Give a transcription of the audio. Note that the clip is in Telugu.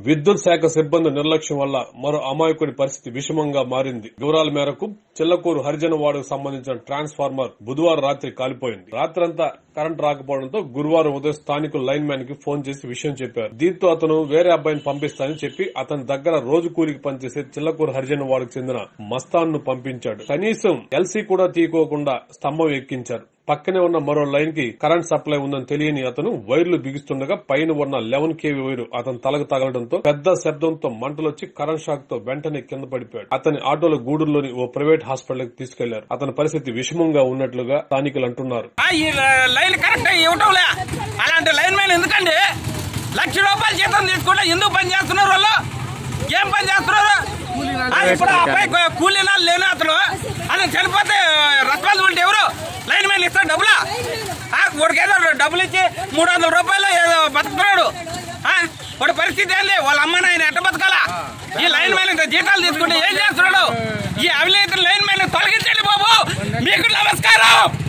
విద్యుత్ శాఖ సిబ్బంది నిర్లక్ష్యం వల్ల మరో అమాయకుడి పరిస్థితి విషమంగా మారింది వివరాల మేరకు చిల్లకూరు హరిజన వార్డుకు సంబంధించిన ట్రాన్స్ఫార్మర్ బుధవారం రాత్రి కాలిపోయింది రాత్రంతా కరెంట్ రాకపోవడంతో గురువారం ఉదయం స్థానికులు లైన్ మ్యాన్ కి ఫోన్ చేసి విషయం చెప్పారు దీంతో అతను వేరే అబ్బాయిని పంపిస్తానని చెప్పి అతని దగ్గర రోజు కూలికి పనిచేసే చిల్లకూరు హరిజన వార్డుకు చెందిన మస్తాన్ ను పంపించాడు కనీసం ఎల్సీ కూడా తీసుకోకుండా స్తంభం ఎక్కించారు పక్కనే ఉన్న మరో లైన్ కి కరెంట్ సప్లై ఉందని తెలియని అతను వైర్లు బిగిస్తుండగా పైన ఉన్న లెవెన్ కేవీ వైరు అతని తలకు తగలడంతో పెద్ద శబ్దంతో మంటలొచ్చి కరెంట్ షాక్ తో వెంటనే కింద పడిపోయాడు అతని ఆటోలో గూడూరులోని ఓ ప్రైవేట్ హాస్పిటల్ కి తీసుకెళ్లారు అతని పరిస్థితి విషమంగా ఉన్నట్లుగా స్థానికులు అంటున్నారు ఆ, ఈ ల- లైన్ కరెక్ట్ ఇవ్వటంలే అలాంటి లైన్ మ్యాన్ ఎందుకండి లక్ష రూపాయలు జీతం తీసుకుంటే ఎందుకు పని చేస్తున్నారు వాళ్ళు ఏం పని చేస్తున్నారు ఆ, ఇప్పుడు ఆ అబ్బాయి కూ- కూలీ నాలు లేని అతను అతను చనిపోతే రెస్పాన్సిబిలిటీ ఎవరు లైన్ మ్యాన్ ఇస్తాడు డబ్బులా ఆ, వాడికి ఏదో డబ్బులు ఇచ్చి మూడు వందల రూపాయలు ఏదో బతుకుతున్నాడు ఆ, వాడి పరిస్థితి ఏంది వాళ్ళ అమ్మ నాయన ఎట్ట బతకాలా ఈ లైన్ మ్యాన్ ఇంత జీతాలు తీసుకుంటే ఏం చేస్తున్నాడు ఈ అవినీతి లైన్ మ్యాన్ తొలగించండి బాబు మీకు నమస్కారం